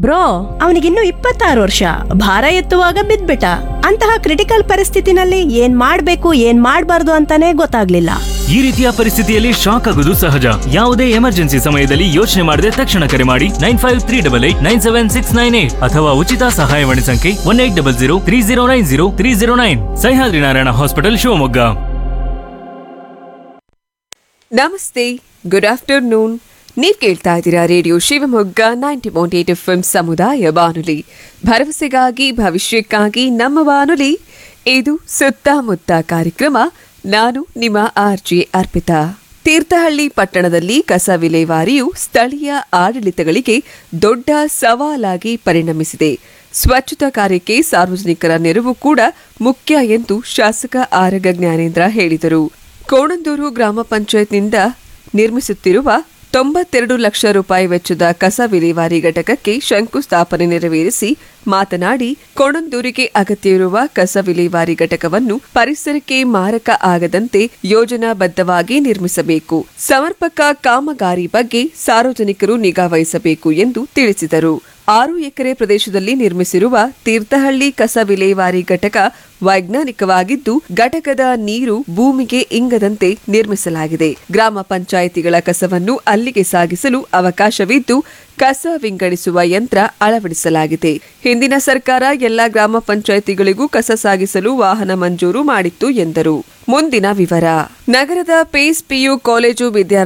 bro ಅವನಿಗಿನ್ನು ಇಪ್ಪತ್ತಾರು ವರ್ಷ ಭಾರ ಎತ್ತುವಾಗ ಬಿದ್ಬಿಟ್ಟ ಅಂತಹ ಕ್ರಿಟಿಕಲ್ ಪರಿಸ್ಥಿತಿನಲ್ಲಿ ಏನ್ ಮಾಡ್ಬೇಕು ಏನ್ ಮಾಡ್ಬಾರ್ದು ಅಂತಾನೆ ಗೊತ್ತಾಗ್ಲಿಲ್ಲ ಈ ರೀತಿಯ ಪರಿಸ್ಥಿತಿಯಲ್ಲಿ ಶಾಕ್ ಆಗೋದು ಸಹಜ ಯಾವುದೇ ಎಮರ್ಜೆನ್ಸಿ ಸಮಯದಲ್ಲಿ ಯೋಚನೆ ಮಾಡದೆ ತಕ್ಷಣ ಕರೆ ಮಾಡಿ nine five three double eight nine seven six nine eight ಅಥವಾ ಉಚಿತ ಸಹಾಯವಾಣಿ ಸಂಖ್ಯೆ one eight double zero three zero nine zero three zero nine Sahyadri Narayana hospital Shivamogga ನಮಸ್ತೆ ಗುಡ್ ಆಫ್ಟರ್ನೂನ್ ನೀವು ಕೇಳ್ತಾ ಇದ್ದೀರಾ radio Shivamogga ninety point eight F ಸಮುದಾಯ ಬಾನುಲಿ ಭರವಸೆಗಾಗಿ ಭವಿಷ್ಯಕ್ಕಾಗಿ ನಮ್ಮ ಬಾನುಲಿ ಇದು ಸುತ್ತಮುತ್ತ ಕಾರ್ಯಕ್ರಮ ನಾನು ನಿಮ್ಮ ಆರ್ಜೆ ಅರ್ಪಿತಾ ತೀರ್ಥಹಳ್ಳಿ ಪಟ್ಟಣದಲ್ಲಿ ಕಸ ವಿಲೇವಾರಿಯು ಸ್ಥಳೀಯ ಆಡಳಿತಗಳಿಗೆ ದೊಡ್ಡ ಸವಾಲಾಗಿ ಪರಿಣಮಿಸಿದೆ ಸ್ವಚ್ಛತಾ ಕಾರ್ಯಕ್ಕೆ ಸಾರ್ವಜನಿಕರ ನೆರವು ಕೂಡ ಮುಖ್ಯ ಎಂದು ಶಾಸಕ ಆರಗ ಜ್ಞಾನೇಂದ್ರ ಹೇಳಿದರು ಕೋಣಂದೂರು ಗ್ರಾಮ ಪಂಚಾಯತ್ನಿಂದ ನಿರ್ಮಿಸುತ್ತಿರುವ ತೊಂಬತ್ತೆರಡು ಲಕ್ಷ ರೂಪಾಯಿ ವೆಚ್ಚದ ಕಸ ವಿಲೇವಾರಿ ಘಟಕಕ್ಕೆ ಶಂಕುಸ್ಥಾಪನೆ ನೆರವೇರಿಸಿ ಮಾತನಾಡಿ ಕೋಣಂದೂರಿಗೆ ಅಗತ್ಯವಿರುವ ಕಸ ವಿಲೇವಾರಿ ಘಟಕವನ್ನು ಪರಿಸರಕ್ಕೆ ಮಾರಕ ಆಗದಂತೆ ಯೋಜನಾಬದ್ಧವಾಗಿ ನಿರ್ಮಿಸಬೇಕು ಸಮರ್ಪಕ ಕಾಮಗಾರಿ ಬಗ್ಗೆ ಸಾರ್ವಜನಿಕರು ನಿಗಾ ವಹಿಸಬೇಕು ಎಂದು ತಿಳಿಸಿದರು ಆರು ಎಕರೆ ಪ್ರದೇಶದಲ್ಲಿ ನಿರ್ಮಿಸಿರುವ ತೀರ್ಥಹಳ್ಳಿ ಕಸ ವಿಲೇವಾರಿ ಘಟಕ ವೈಜ್ಞಾನಿಕವಾಗಿದ್ದು ಘಟಕದ ನೀರು ಭೂಮಿಗೆ ಇಂಗದಂತೆ ನಿರ್ಮಿಸಲಾಗಿದೆ ಗ್ರಾಮ ಪಂಚಾಯಿತಿಗಳ ಕಸವನ್ನು ಅಲ್ಲಿಗೆ ಸಾಗಿಸಲು ಅವಕಾಶವಿದ್ದು ಕಸ ವಿಂಗಡಿಸುವ ಯಂತ್ರ ಅಳವಡಿಸಲಾಗಿದೆ ಹಿಂದಿನ ಸರ್ಕಾರ ಎಲ್ಲಾ ಗ್ರಾಮ ಪಂಚಾಯಿತಿಗಳಿಗೂ ಕಸ ಸಾಗಿಸಲು ವಾಹನ ಮಂಜೂರು ಮಾಡಿತ್ತು ಎಂದರು ಮುಂದಿನ ವಿವರ ನಗರದ ಪೇಸ್ ಪಿಯು ಕಾಲೇಜು ವಿದ್ಯಾರ್ಥಿ